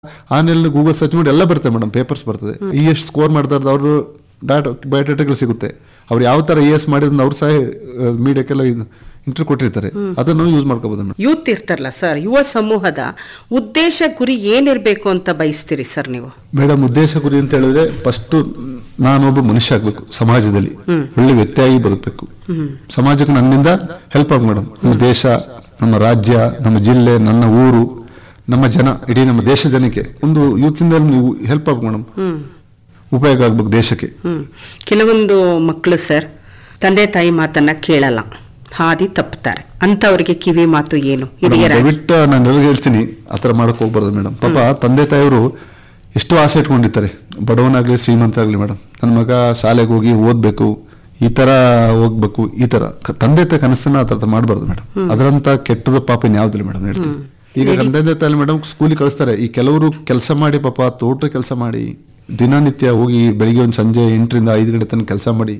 ಆಮೇಲೆ Google search ಮಾಡಿ ಎಲ್ಲ ಬರ್ತದೆ ಮೇಡಮ್ ಪೇಪರ್ಸ್ ಬರ್ತದೆ ಈ ಎಷ್ಟು ಸ್ಕೋರ್ ಮಾಡ್ತಾರೆ ಅವರು ಡಾಟಾ ಬಯೋಡಾಟಾಗಳು ಸಿಗುತ್ತೆ ಅವ್ರು ಯಾವ ತರ ಇ ಎಸ್ ಮಾಡಿದ್ರೆ ಅವ್ರು ಸಹ ಮೀಡಿಯಾಕ್ಕೆಲ್ಲ ಇಂಟರ್ ಕೊಟ್ಟಿರ್ತಾರೆ ಅದನ್ನು ಯೂಸ್ ಮಾಡ್ಕೋಬಹುದು ಮೇಡಮ್ ಯೂತ್ ಇರ್ತಾರಲ್ಲ ಸರ್ ಯುವ ಸಮೂಹದ ಉದ್ದೇಶ ಗುರಿ ಏನಿರಬೇಕು ಅಂತ ಬಯಸ್ತೀರಿ ಸರ್ ನೀವು ಮೇಡಮ್ ಉದ್ದೇಶ ಗುರಿ ಅಂತ ಹೇಳಿದ್ರೆ ಫಸ್ಟ್ ನಾನೊಬ್ಬ ಮನುಷ್ಯ ಆಗ್ಬೇಕು ಸಮಾಜದಲ್ಲಿ ಒಳ್ಳೆ ವ್ಯಕ್ತಿಯಾಗಿ ಬದುಕಬೇಕು ಸಮಾಜಕ್ಕೆ ನನ್ನಿಂದ ಹೆಲ್ಪ್ ಆಗ ಮೇಡಮ್ ನಮ್ಮ ದೇಶ ನಮ್ಮ ರಾಜ್ಯ ನಮ್ಮ ಜಿಲ್ಲೆ ನನ್ನ ಊರು ನಮ್ಮ ಜನ ಇಡೀ ನಮ್ಮ ದೇಶ ಜನಕ್ಕೆ ಒಂದು ಯೂತ್ಸಿಂದ ನೀವು ಹೆಲ್ಪ್ ಆಗ್ಬೇಕು ಮೇಡಮ್ ಉಪಯೋಗ ಆಗ್ಬೇಕು ದೇಶಕ್ಕೆ ಹ್ಮ್ ಕೆಲವೊಂದು ಮಕ್ಕಳು ಸರ್ ತಂದೆ ತಾಯಿ ಮಾತನ್ನ ಕೇಳಲ್ಲ ಹಾದಿ ತಪ್ಪುತ್ತಾರೆ ಅಂತವರಿಗೆ ಕಿವಿ ಮಾತು ಏನು ಹಿರಿಯರ ದಯವಿಟ್ಟು ನಾನು ಎಲ್ಲರಿಗೂ ಹೇಳ್ತೀನಿ ಆತರ ಮಾಡಕ್ ಹೋಗ್ಬಾರ್ದು ಮೇಡಮ್ ಪಾಪ ತಂದೆ ತಾಯಿಯವರು ಎಷ್ಟು ಆಸೆ ಇಟ್ಕೊಂಡಿರ್ತಾರೆ ಬಡವನಾಗ್ಲಿ ಶ್ರೀಮಂತ ಆಗ್ಲಿ ಮೇಡಮ್ ನನ್ನ ಮಗ ಶಾಲೆಗೆ ಹೋಗಿ ಓದ್ಬೇಕು ಈ ತರ ಹೋಗ್ಬೇಕು ಈ ತರ ಕ- ತಂದೆ ತಾಯಿ ಕನಸನ್ನ ಆ ತರ ಮಾಡಬಾರ್ದು ಮೇಡಮ್ ಅದರಂತ ಕೆಟ್ಟದ ಪಾಪ ಇನ್ಯಾವ್ದಿಲ್ಲ ಮೇಡಮ್ ಹೇಳ್ತೀನಿ ಈಗ ತಂದೆ ತಾಯಿ ಮೇಡಮ್ ಸ್ಕೂಲಿಗೆ ಕಳಿಸ್ತಾರೆ ಈ ಕೆಲವರು ಕೆಲಸ ಮಾಡಿ ಪಾಪ ತೋಟ ಕೆಲಸ ಮಾಡಿ ದಿನನಿತ್ಯ ಹೋಗಿ ಬೆಳಿಗ್ಗೆ ಒಂದು ಸಂಜೆ ಎಂಟರಿಂದ ಐದು ಗಂಟೆ ತನಕ ಕೆಲಸ ಮಾಡಿ